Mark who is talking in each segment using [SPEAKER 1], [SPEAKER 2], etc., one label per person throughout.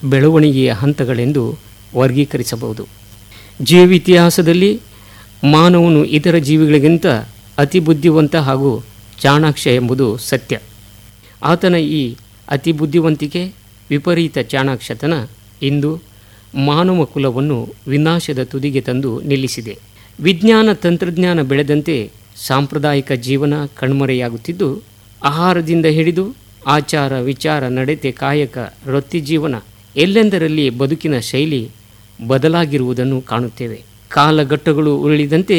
[SPEAKER 1] ಬೆಳವಣಿಗೆಯ ಹಂತಗಳೆಂದು ವರ್ಗೀಕರಿಸಬಹುದು ಜೀವಿತಿಹಾಸದಲ್ಲಿ ಮಾನವನು ಇತರ ಜೀವಿಗಳಿಗಿಂತ ಅತಿ ಬುದ್ಧಿವಂತ ಹಾಗೂ ಚಾಣಾಕ್ಷ ಎಂಬುದು ಸತ್ಯ ಆತನ ಈ ಅತಿ ಬುದ್ಧಿವಂತಿಕೆ ವಿಪರೀತ ಚಾಣಾಕ್ಷತನ ಇಂದು ಮಾನವ ಕುಲವನ್ನು ವಿನಾಶದ ತುದಿಗೆ ತಂದು ನಿಲ್ಲಿಸಿದೆ ವಿಜ್ಞಾನ ತಂತ್ರಜ್ಞಾನ ಬೆಳೆದಂತೆ ಸಾಂಪ್ರದಾಯಿಕ ಜೀವನ ಕಣ್ಮರೆಯಾಗುತ್ತಿದ್ದು ಆಹಾರದಿಂದ ಹಿಡಿದು ಆಚಾರ ವಿಚಾರ ನಡತೆ ಕಾಯಕ ವೃತ್ತಿ ಜೀವನ ಎಲ್ಲೆಂದರಲ್ಲಿ ಬದುಕಿನ ಶೈಲಿ ಬದಲಾಗಿರುವುದನ್ನು ಕಾಣುತ್ತೇವೆ ಕಾಲಘಟ್ಟಗಳು ಉರುಳಿದಂತೆ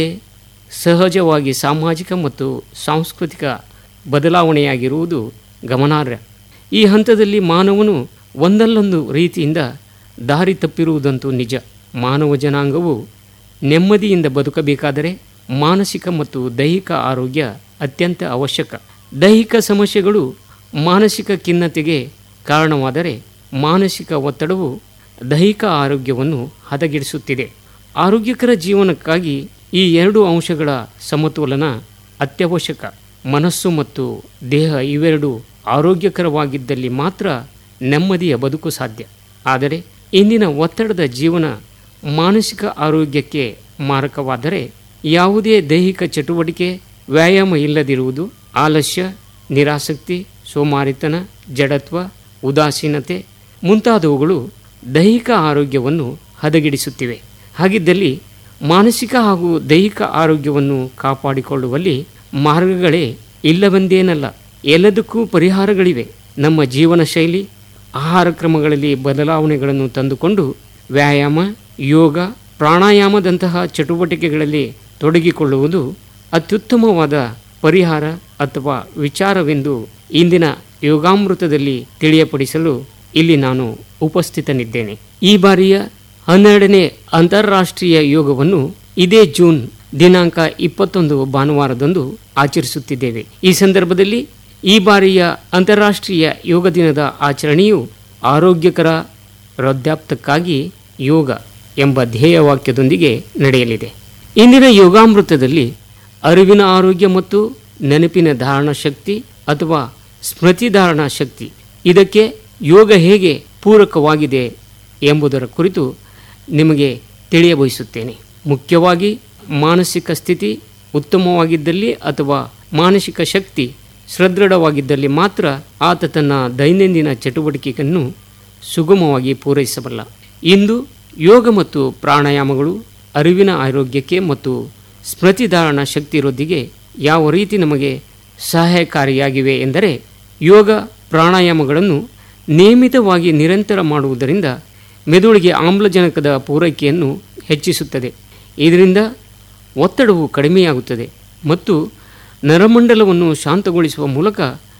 [SPEAKER 1] ಸಹಜವಾಗಿ ಸಾಮಾಜಿಕ ಮತ್ತು ಸಾಂಸ್ಕೃತಿಕ ಬದಲಾವಣೆಯಾಗಿರುವುದು ಗಮನಾರ್ಹ ಈ ಹಂತದಲ್ಲಿ ಮಾನವನು ಒಂದಲ್ಲೊಂದು ರೀತಿಯಿಂದ ದಾರಿ ತಪ್ಪಿರುವುದಂತೂ ನಿಜ ಮಾನವ ಜನಾಂಗವು ನೆಮ್ಮದಿಯಿಂದ ಬದುಕಬೇಕಾದರೆ ಮಾನಸಿಕ ಮತ್ತು ದೈಹಿಕ ಆರೋಗ್ಯ ಅತ್ಯಂತ ಅವಶ್ಯಕ ದೈಹಿಕ ಸಮಸ್ಯೆಗಳು ಮಾನಸಿಕ ಖಿನ್ನತೆಗೆ ಕಾರಣವಾದರೆ ಮಾನಸಿಕ ಒತ್ತಡವು ದೈಹಿಕ ಆರೋಗ್ಯವನ್ನು ಹದಗೆಡಿಸುತ್ತಿದೆ ಆರೋಗ್ಯಕರ ಜೀವನಕ್ಕಾಗಿ ಈ ಎರಡು ಅಂಶಗಳ ಸಮತೋಲನ ಅತ್ಯವಶ್ಯಕ ಮನಸ್ಸು ಮತ್ತು ದೇಹ ಇವೆರಡು ಆರೋಗ್ಯಕರವಾಗಿದ್ದಲ್ಲಿ ಮಾತ್ರ ನೆಮ್ಮದಿಯ ಬದುಕು ಸಾಧ್ಯ ಆದರೆ ಇಂದಿನ ಒತ್ತಡದ ಜೀವನ ಮಾನಸಿಕ ಆರೋಗ್ಯಕ್ಕೆ ಮಾರಕವಾದರೆ ಯಾವುದೇ ದೈಹಿಕ ಚಟುವಟಿಕೆ ವ್ಯಾಯಾಮ ಇಲ್ಲದಿರುವುದು ಆಲಸ್ಯ ನಿರಾಸಕ್ತಿ ಸೋಮಾರಿತನ ಜಡತ್ವ ಉದಾಸೀನತೆ ಮುಂತಾದವುಗಳು ದೈಹಿಕ ಆರೋಗ್ಯವನ್ನು ಹದಗೆಡಿಸುತ್ತಿವೆ ಹಾಗಿದ್ದಲ್ಲಿ ಮಾನಸಿಕ ಹಾಗೂ ದೈಹಿಕ ಆರೋಗ್ಯವನ್ನು ಕಾಪಾಡಿಕೊಳ್ಳುವಲ್ಲಿ ಮಾರ್ಗಗಳೇ ಇಲ್ಲವೆಂದೇನಲ್ಲ ಎಲ್ಲದಕ್ಕೂ ಪರಿಹಾರಗಳಿವೆ ನಮ್ಮ ಜೀವನ ಶೈಲಿ ಆಹಾರ ಕ್ರಮಗಳಲ್ಲಿ ಬದಲಾವಣೆಗಳನ್ನು ತಂದುಕೊಂಡು ವ್ಯಾಯಾಮ ಯೋಗ ಪ್ರಾಣಾಯಾಮದಂತಹ ಚಟುವಟಿಕೆಗಳಲ್ಲಿ ತೊಡಗಿಕೊಳ್ಳುವುದು ಅತ್ಯುತ್ತಮವಾದ ಪರಿಹಾರ ಅಥವಾ ವಿಚಾರವೆಂದು ಇಂದಿನ ಯೋಗಾಮೃತದಲ್ಲಿ ತಿಳಿಯಪಡಿಸಲು ಇಲ್ಲಿ ನಾನು ಉಪಸ್ಥಿತನಿದ್ದೇನೆ ಈ ಬಾರಿಯ ಹನ್ನೆರಡನೇ ಅಂತಾರಾಷ್ಟ್ರೀಯ ಯೋಗವನ್ನು ಇದೇ ಜೂನ್ ದಿನಾಂಕ ಇಪ್ಪತ್ತೊಂದು ಭಾನುವಾರದಂದು ಆಚರಿಸುತ್ತಿದ್ದೇವೆ ಈ ಸಂದರ್ಭದಲ್ಲಿ ಈ ಬಾರಿಯ ಅಂತಾರಾಷ್ಟ್ರೀಯ ಯೋಗ ದಿನದ ಆಚರಣೆಯು ಆರೋಗ್ಯಕರ ವೃದ್ಧಾಪ್ತಕ್ಕಾಗಿ ಯೋಗ ಎಂಬ ಧ್ಯೇಯವಾಕ್ಯದೊಂದಿಗೆ ನಡೆಯಲಿದೆ ಇಂದಿನ ಯೋಗಾಮೃತದಲ್ಲಿ ಅರಿವಿನ ಆರೋಗ್ಯ ಮತ್ತು ನೆನಪಿನ ಧಾರಣ ಶಕ್ತಿ ಅಥವಾ ಸ್ಮೃತಿಧಾರಣ ಶಕ್ತಿ ಇದಕ್ಕೆ ಯೋಗ ಹೇಗೆ ಪೂರಕವಾಗಿದೆ ಎಂಬುದರ ಕುರಿತು ನಿಮಗೆ ತಿಳಿಯಬಯಸುತ್ತೇನೆ ಮುಖ್ಯವಾಗಿ ಮಾನಸಿಕ ಸ್ಥಿತಿ ಉತ್ತಮವಾಗಿದ್ದಲ್ಲಿ ಅಥವಾ ಮಾನಸಿಕ ಶಕ್ತಿ ಸದೃಢವಾಗಿದ್ದಲ್ಲಿ ಮಾತ್ರ ಆತ ತನ್ನ ದೈನಂದಿನ ಚಟುವಟಿಕೆಯನ್ನು ಸುಗಮವಾಗಿ ಪೂರೈಸಬಲ್ಲ ಇಂದು ಯೋಗ ಮತ್ತು ಪ್ರಾಣಾಯಾಮಗಳು ಅರಿವಿನ ಆರೋಗ್ಯಕ್ಕೆ ಮತ್ತು ಸ್ಮೃತಿಧಾರಣ ಶಕ್ತಿ ವೃದ್ಧಿಗೆ ಯಾವ ರೀತಿ ನಮಗೆ ಸಹಾಯಕಾರಿಯಾಗಿವೆ ಎಂದರೆ ಯೋಗ ಪ್ರಾಣಾಯಾಮಗಳನ್ನು ನಿಯಮಿತವಾಗಿ ನಿರಂತರ ಮಾಡುವುದರಿಂದ ಮೆದುಳಿಗೆ ಆಮ್ಲಜನಕದ ಪೂರೈಕೆಯನ್ನು ಹೆಚ್ಚಿಸುತ್ತದೆ ಇದರಿಂದ ಒತ್ತಡವು ಕಡಿಮೆಯಾಗುತ್ತದೆ ಮತ್ತು ನರಮಂಡಲವನ್ನು ಶಾಂತಗೊಳಿಸುವ ಮೂಲಕ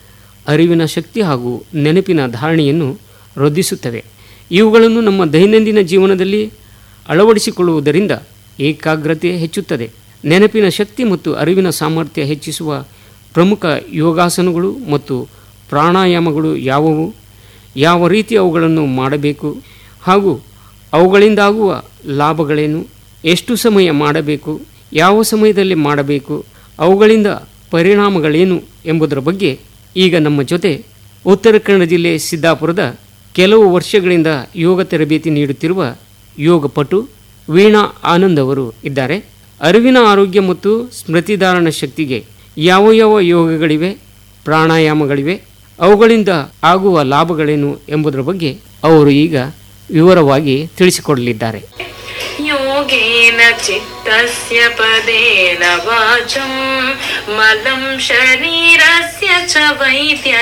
[SPEAKER 1] ಅರಿವಿನ ಶಕ್ತಿ ಹಾಗೂ ನೆನಪಿನ ಧಾರಣೆಯನ್ನು ವೃದ್ಧಿಸುತ್ತವೆ ಇವುಗಳನ್ನು ನಮ್ಮ ದೈನಂದಿನ ಜೀವನದಲ್ಲಿ ಅಳವಡಿಸಿಕೊಳ್ಳುವುದರಿಂದ ಏಕಾಗ್ರತೆ ಹೆಚ್ಚುತ್ತದೆ ನೆನಪಿನ ಶಕ್ತಿ ಮತ್ತು ಅರಿವಿನ ಸಾಮರ್ಥ್ಯ ಹೆಚ್ಚಿಸುವ ಪ್ರಮುಖ ಯೋಗಾಸನಗಳು ಮತ್ತು ಪ್ರಾಣಾಯಾಮಗಳು ಯಾವುವು ಯಾವ ರೀತಿ ಅವುಗಳನ್ನು ಮಾಡಬೇಕು ಹಾಗೂ ಅವುಗಳಿಂದಾಗುವ ಲಾಭಗಳೇನು ಎಷ್ಟು ಸಮಯ ಮಾಡಬೇಕು ಯಾವ ಸಮಯದಲ್ಲಿ ಮಾಡಬೇಕು ಅವುಗಳಿಂದ ಪರಿಣಾಮಗಳೇನು ಎಂಬುದರ ಬಗ್ಗೆ ಈಗ ನಮ್ಮ ಜೊತೆ ಉತ್ತರ ಕನ್ನಡ ಜಿಲ್ಲೆ ಸಿದ್ದಾಪುರದ ಕೆಲವು ವರ್ಷಗಳಿಂದ ಯೋಗ ತರಬೇತಿ ನೀಡುತ್ತಿರುವ ಯೋಗಪಟು ವೀಣಾ ಆನಂದ್ ಅವರು ಇದ್ದಾರೆ ಅರಿವಿನ ಆರೋಗ್ಯ ಮತ್ತು ಸ್ಮೃತಿಧಾರಣ ಶಕ್ತಿಗೆ ಯಾವ ಯಾವ ಯೋಗಗಳಿವೆ ಪ್ರಾಣಾಯಾಮಗಳಿವೆ ಅವುಗಳಿಂದ ಆಗುವ ಲಾಭಗಳೇನು ಎಂಬುದರ ಬಗ್ಗೆ ಅವರು ಈಗ ವಿವರವಾಗಿ ತಿಳಿಸಿಕೊಡಲಿದ್ದಾರೆ
[SPEAKER 2] योगेन चित्तस्य पदेन वाचं मलं शरीरस्य च वैद्य